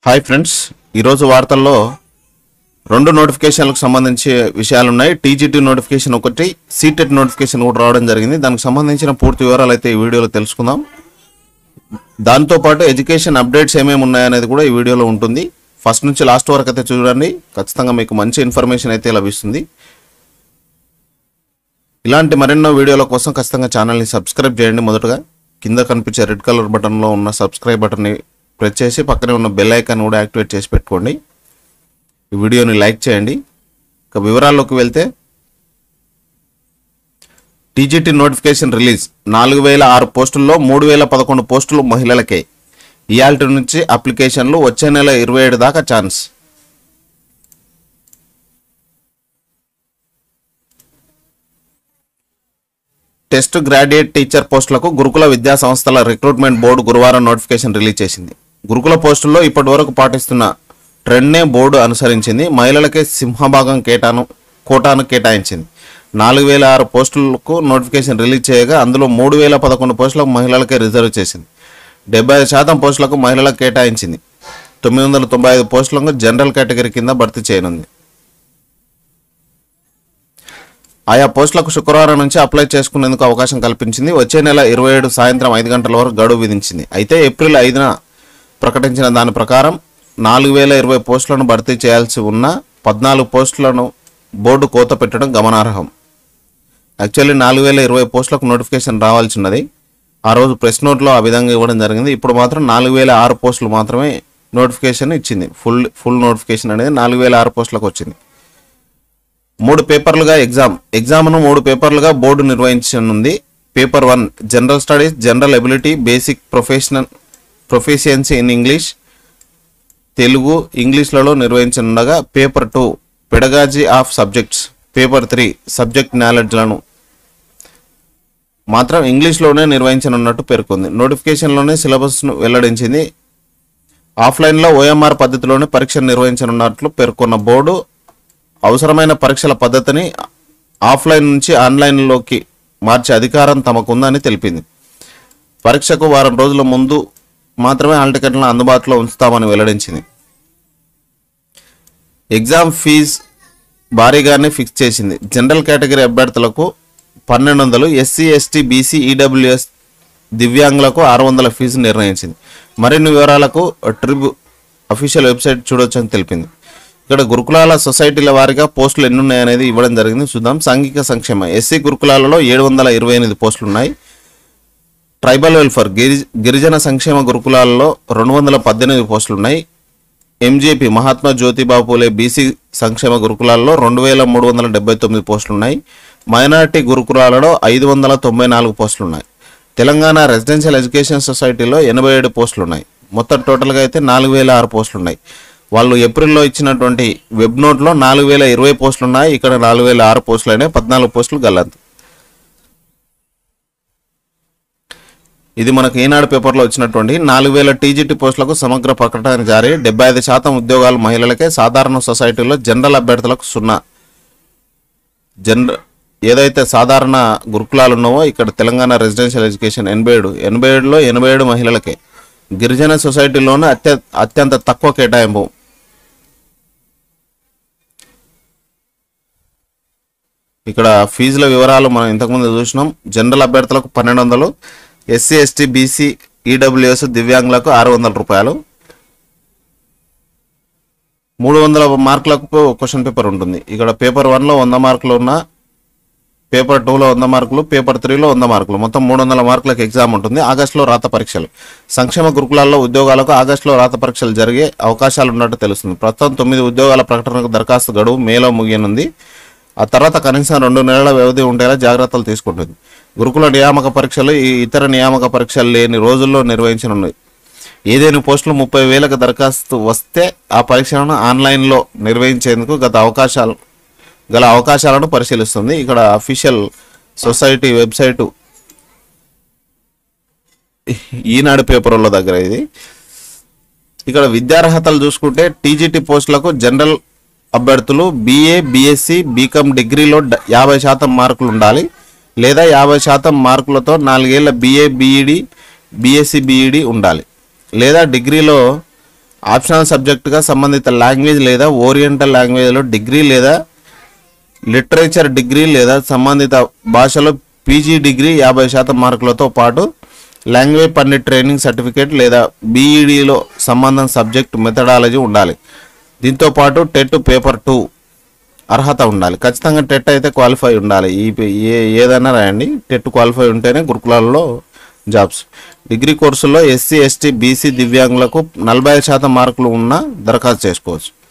hi friends ఈరోజు వార్తల్లో రెండు నోటిఫికేషన్లకు సంబంధించి విషయాలు ఉన్నాయి టీజీటీ నోటిఫికేషన్ ఒకటి సీటెట్ నోటిఫికేషన్ కూడా రావడం జరిగింది దానికి సంబంధించిన పూర్తి వివరాలు అయితే ఈ వీడియోలో తెలుసుకుందాం దాంతోపాటు ఎడ్యుకేషన్ అప్డేట్స్ ఏమేమి ఉన్నాయనేది కూడా ఈ వీడియోలో ఉంటుంది ఫస్ట్ నుంచి లాస్ట్ వరకు అయితే చూడండి ఖచ్చితంగా మీకు మంచి ఇన్ఫర్మేషన్ అయితే లభిస్తుంది ఇలాంటి మరెన్నో వీడియోల కోసం ఖచ్చితంగా ఛానల్ని సబ్స్క్రైబ్ చేయండి మొదటగా కింద కనిపించే రెడ్ కలర్ బటన్లో ఉన్న సబ్స్క్రైబ్ బటన్ని ప్రెస్ చేసి పక్కనే ఉన్న బెల్ ఐకాన్ కూడా యాక్టివేట్ చేసి పెట్టుకోండి ఈ వీడియోని లైక్ చేయండి ఇక వివరాల్లోకి వెళ్తే టీజీటీ నోటిఫికేషన్ రిలీజ్ నాలుగు వేల ఆరు పోస్టుల్లో మూడు వేల పదకొండు పోస్టులు మహిళలకే ఇయాల్టి నుంచి అప్లికేషన్లు వచ్చే నెల ఇరవై ఏడు దాకా ఛాన్స్ టెస్ట్ గ్రాడ్యుయేట్ టీచర్ పోస్టులకు గురుకుల విద్యా సంస్థల రిక్రూట్మెంట్ బోర్డు గురువారం నోటిఫికేషన్ రిలీజ్ చేసింది గురుకుల పోస్టుల్లో ఇప్పటి వరకు పాటిస్తున్న ట్రెండ్నే బోర్డు అనుసరించింది మహిళలకే సింహభాగం కేటాను కోటాను కేటాయించింది నాలుగు వేల ఆరు పోస్టులకు నోటిఫికేషన్ రిలీజ్ చేయగా అందులో మూడు వేల పదకొండు పోస్టులకు మహిళలకే రిజర్వ్ చేసింది డెబ్బై ఐదు శాతం పోస్టులకు మహిళలకు కేటాయించింది తొమ్మిది వందల తొంభై ఐదు పోస్టులకు జనరల్ కేటగిరీ కింద భర్తీ చేయనుంది ఆయా పోస్టులకు శుక్రవారం నుంచి అప్లై చేసుకునేందుకు అవకాశం కల్పించింది వచ్చే నెల ఇరవై ఏడు సాయంత్రం ఐదు గంటల వరకు గడువు విధించింది అయితే ఏప్రిల్ ఐదున ప్రకటించిన దాని ప్రకారం నాలుగు వేల ఇరవై పోస్టులను భర్తీ చేయాల్సి ఉన్న పద్నాలుగు పోస్టులను బోర్డు కోత పెట్టడం గమనార్హం యాక్చువల్లీ నాలుగు వేల ఇరవై పోస్టులకు నోటిఫికేషన్ రావాల్సి ఉన్నది ఆ రోజు ప్రెస్ నోట్లో ఆ విధంగా ఇవ్వడం జరిగింది ఇప్పుడు మాత్రం నాలుగు వేల ఆరు పోస్టులు మాత్రమే నోటిఫికేషన్ ఇచ్చింది ఫుల్ ఫుల్ నోటిఫికేషన్ అనేది నాలుగు వేల ఆరు పోస్టులకు వచ్చింది మూడు పేపర్లుగా ఎగ్జామ్ ఎగ్జామ్ను మూడు పేపర్లుగా బోర్డు నిర్వహించనుంది paper one general studies general ability basic professional proficiency in English Telugu ఇంగ్లీష్లలో నిర్వహించనుండగా paper two pedagogy of subjects paper three subject నాలెడ్జ్లను మాత్రం ఇంగ్లీష్లోనే నిర్వహించనున్నట్టు పేర్కొంది నోటిఫికేషన్లోనే సిలబస్ను వెల్లడించింది ఆఫ్లైన్లో ఓఎంఆర్ పద్ధతిలోనే పరీక్ష నిర్వహించనున్నట్లు పేర్కొన్న బోర్డు అవసరమైన పరీక్షల పద్ధతిని ఆఫ్లైన్ నుంచి ఆన్లైన్లోకి మార్చే అధికారం తమకుందని తెలిపింది పరీక్షకు వారం రోజుల ముందు మాత్రమే హాల్ టికెట్లను అందుబాటులో ఉంచుతామని వెల్లడించింది ఎగ్జామ్ ఫీజ్ భారీగానే ఫిక్స్ చేసింది జనరల్ కేటగిరీ అభ్యర్థులకు పన్నెండు వందలు ఎస్సీ ఎస్టీ బీసీ ఈడబ్ల్యూఎస్ దివ్యాంగులకు ఆరు వందల ఫీజు నిర్ణయించింది మరిన్ని వివరాలకు ట్రిబు అఫీషియల్ వెబ్సైట్ చూడొచ్చని తెలిపింది ఇక్కడ గురుకులాల సొసైటీల వారిగా పోస్టులు ఎన్ని ఉన్నాయనేది ఇవ్వడం జరిగింది చూద్దాం సాంఘిక సంక్షేమ ఎస్సీ గురుకులాలలో ఏడు వందల ఇరవై ఎనిమిది పోస్టులు ఉన్నాయి ట్రైబల్ వెల్ఫేర్ గిరి గిరిజన సంక్షేమ గురుకులాలలో రెండు వందల పద్దెనిమిది పోస్టులు ఉన్నాయి ఎంజేపీ మహాత్మా జ్యోతిబాబు పూలే బీసీ సంక్షేమ గురుకులాల్లో రెండు వేల మూడు వందల డెబ్బై తొమ్మిది పోస్టులు ఉన్నాయి మైనారిటీ గురుకులాలలో ఐదు వందల తొంభై నాలుగు పోస్టులు ఉన్నాయి తెలంగాణ రెసిడెన్షియల్ ఎడ్యుకేషన్ సొసైటీలో ఎనభై ఏడు పోస్టులు ఉన్నాయి మొత్తం టోటల్గా అయితే నాలుగు వేల ఆరు పోస్టులు ఉన్నాయి వాళ్ళు ఏప్రిల్లో ఇచ్చినటువంటి వెబ్ నోట్లో నాలుగు వేల ఇరవై పోస్టులు ఉన్నాయి ఇక్కడ నాలుగు వేల ఆరు పోస్టులు అయినాయి పద్నాలుగు పోస్టులు గల్లంతు ఇది మనకు ఈనాడు పేపర్లో వచ్చినటువంటి నాలుగు వేల టీజీటీ పోస్టులకు సమగ్ర ప్రకటన జారీ డెబ్బై ఐదు శాతం ఉద్యోగాలు మహిళలకే సాధారణ సొసైటీలో జనరల్ అభ్యర్థులకు సున్నా జనర ఏదైతే సాధారణ గురుకులాలు ఉన్నావో ఇక్కడ తెలంగాణ రెసిడెన్షియల్ ఎడ్యుకేషన్ ఎనభై ఏడు ఎనభై ఏడులో ఎనభై ఏడు మహిళలకే గిరిజన సొసైటీలోనే అత్య అత్యంత తక్కువ కేటాయింపు ఇక్కడ ఫీజుల వివరాలు మనం ఇంతకుముందు చూసినాం జనరల్ అభ్యర్థులకు పన్నెండు వందలు ఎస్సీ ఎస్టీ బీసీ ఈడబ్ల్యూఎస్ దివ్యాంగులకు ఆరు వందల రూపాయలు మూడు వందల మార్కులకు క్వశ్చన్ పేపర్ ఉంటుంది ఇక్కడ పేపర్ వన్లో వంద మార్కులు ఉన్న పేపర్ టూలో వంద మార్కులు పేపర్ త్రీలో వంద మార్కులు మొత్తం మూడు వందల మార్కులకు ఎగ్జామ్ ఉంటుంది ఆగస్టులో రాత పరీక్షలు సంక్షేమ గురుకులాల్లో ఉద్యోగాలకు ఆగస్టులో రాత పరీక్షలు జరిగే అవకాశాలు ఉన్నట్టు తెలుస్తుంది ప్రస్తుతం తొమ్మిది ఉద్యోగాల ప్రకటనకు దరఖాస్తు గడువు మేలో ముగియనుంది ఆ తర్వాత కనీసం రెండు నెలల వ్యవధి ఉండేలా జాగ్రత్తలు తీసుకుంటుంది గురుకుల నియామక పరీక్షలు ఈ ఇతర నియామక పరీక్షలు లేని రోజుల్లో నిర్వహించనున్నాయి ఏదైనా పోస్టులు ముప్పై వేలకు దరఖాస్తు వస్తే ఆ పరీక్షలను ఆన్లైన్లో నిర్వహించేందుకు గత అవకాశాలు గల అవకాశాలను పరిశీలిస్తుంది ఇక్కడ అఫీషియల్ సొసైటీ వెబ్సైటు ఈనాడు పేపర్ల దగ్గర ఇది ఇక్కడ విద్యార్హతలు చూసుకుంటే టీజీటీ పోస్టులకు జనరల్ అభ్యర్థులు బీఏ బీఎస్సీ బీకామ్ డిగ్రీలో డ- యాభై శాతం మార్కులు ఉండాలి లేదా యాభై శాతం మార్కులతో నాలుగేళ్ల బీఏ బీఈడి బీఎస్సీ బీఈడి ఉండాలి లేదా డిగ్రీలో ఆప్షనల్ సబ్జెక్టుగా సంబంధిత లాంగ్వేజ్ లేదా ఓరియంటల్ లాంగ్వేజ్లో డిగ్రీ లేదా లిటరేచర్ డిగ్రీ లేదా సంబంధిత భాషలో పీజీ డిగ్రీ యాభై శాతం మార్కులతో పాటు లాంగ్వేజ్ పండిట్ ట్రైనింగ్ సర్టిఫికేట్ లేదా బీఈడీలో సంబంధం సబ్జెక్ట్ మెథడాలజీ ఉండాలి దీంతో పాటు టెట్ పేపర్ టూ అర్హత ఉండాలి ఖచ్చితంగా టెట్ అయితే క్వాలిఫై ఉండాలి ఈ ఏ ఏదైనా రాయండి టెట్ క్వాలిఫై ఉంటేనే గురుకులాల్లో జాబ్స్ డిగ్రీ కోర్సుల్లో ఎస్సీ ఎస్టీ బీసీ దివ్యాంగులకు నలభై శాతం మార్కులు ఉన్న దరఖాస్తు చేసుకోవచ్చు